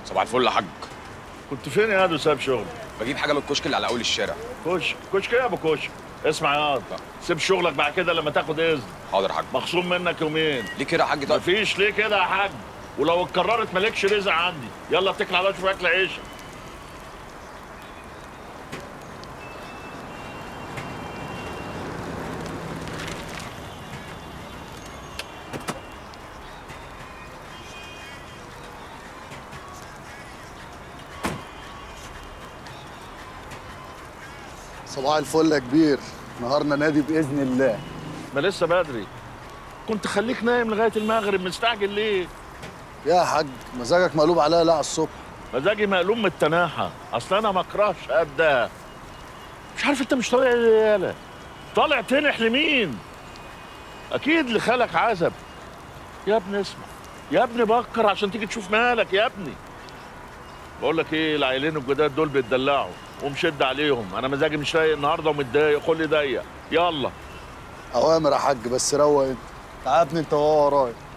صباح الفل يا حاج كنت فين يا هادو ساب شغل بجيب حاجه من الكشك اللي على اول الشارع كشك كشك ايه يا ابو كشك اسمع يا هاد سيب شغلك بعد كده لما تاخد اذن حاضر يا حاج مخصوم منك يومين ليه كده يا حاج طب مفيش ليه كده يا حاج ولو اتكررت مالكش رزق عندي يلا اتكل على شوف اكل عيشك صباح الفل يا كبير نهارنا نادي باذن الله ما لسه بدري كنت خليك نايم لغايه المغرب مستعجل ليه يا حاج مزاجك مقلوب عليا لا على الصبح مزاجي مقلوب من التناحه اصل انا ما اكرهش قد مش عارف انت مش طالع ليه يالا طالع تنح لمين اكيد لخالك عزب يا ابني اسمع يا ابني بكر عشان تيجي تشوف مالك يا ابني بقول لك ايه العيلين الجداد دول بيتدلعوا ومشد عليهم انا مزاجي مش رايق النهارده ومتضايق خلي ضيق يلا اوامر يا حاج بس روق انت تعبني انت وهو ورايا